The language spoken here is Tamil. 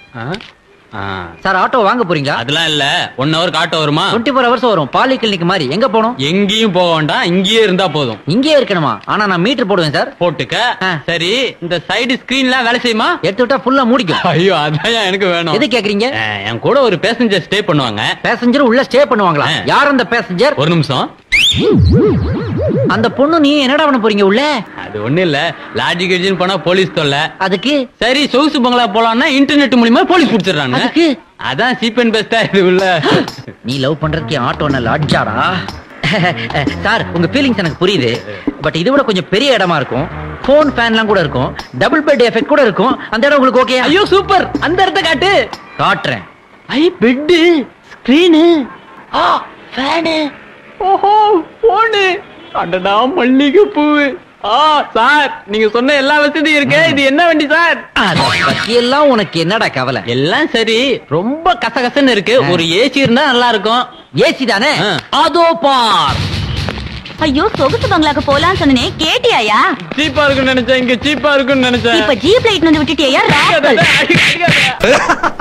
ஆ? ஆ. சார் ஆட்டோ வாங்க போறீங்களா அதெல்லாம் இல்ல ஒன் ஹவர் காட்ட வருமா டுவெண்ட்டி ஃபோர் ஹவர்ஸ் வரும் பாலி கிளினிக் மாதிரி எங்க போகணும் எங்கேயும் போக வேண்டாம் இங்கேயே இருந்தா போதும் இங்கேயே இருக்கணுமா ஆனா நான் மீட்டர் போடுவேன் சார் போட்டுக்க ஆ. சரி இந்த சைடு ஸ்கிரீன்லாம் வேலை செய்யுமா எடுத்து விட்டா ஃபுல்லா மூடிக்கும் ஐயோ அதான் எனக்கு வேணும் எது கேக்குறீங்க ஆ, என் கூட ஒரு பேசஞ்சர் ஸ்டே பண்ணுவாங்க பேசஞ்சர் உள்ள ஸ்டே பண்ணுவாங்களா ஆ. யார் அந்த பேசஞ்சர் ஒரு நிமிஷம் அந்த பொண்ணு நீ என்னடா பண்ண போறீங்க உள்ள அது ஒண்ணு இல்ல லாட்ஜி கிட்ஜின்னு போனா போலீஸ் தொல்லை அதுக்கு சரி சொகுசு பங்களா போலாம்னா இன்டர்நெட் மூலியமா போலீஸ் பிடிச்சிடுறாங்க அதுக்கு அதான் சீப் அண்ட் பெஸ்டா இது உள்ள நீ லவ் பண்றதுக்கு ஆட்டோ நல்ல லாட்ஜாடா சார் உங்க ஃபீலிங்ஸ் எனக்கு புரியுது பட் இது விட கொஞ்சம் பெரிய இடமா இருக்கும் ஃபோன் ஃபேன்லாம் கூட இருக்கும் டபுள் பெட் எஃபெக்ட் கூட இருக்கும் அந்த இடம் உங்களுக்கு ஓகே ஐயோ சூப்பர் அந்த இடத்த காட்டு காட்டுறேன் ஐ பெட்டு ஸ்கிரீனு ஆ ஃபேனு ஓஹோ போனு அடடா மல்லிகை பூவு ஆ சார் நீங்க சொன்ன எல்லா வசதியும் இருக்கு இது என்ன வண்டி சார் அத பத்தி எல்லாம் உனக்கு என்னடா கவலை எல்லாம் சரி ரொம்ப கசகசன்னு இருக்கு ஒரு ஏசி இருந்தா நல்லா இருக்கும் ஏசி தானே ஆ. அதோ பார் ஐயோ சொகுசு பங்களாக்கு போலான்னு சொன்னனே கேட்டியாயா சீப்பா இருக்கும்னு நினைச்சேன் இங்க சீப்பா இருக்கும்னு நினைச்சேன் இப்ப ஜீப் லைட் வந்து விட்டுட்டியா அடிக்காத, அடிக்காத.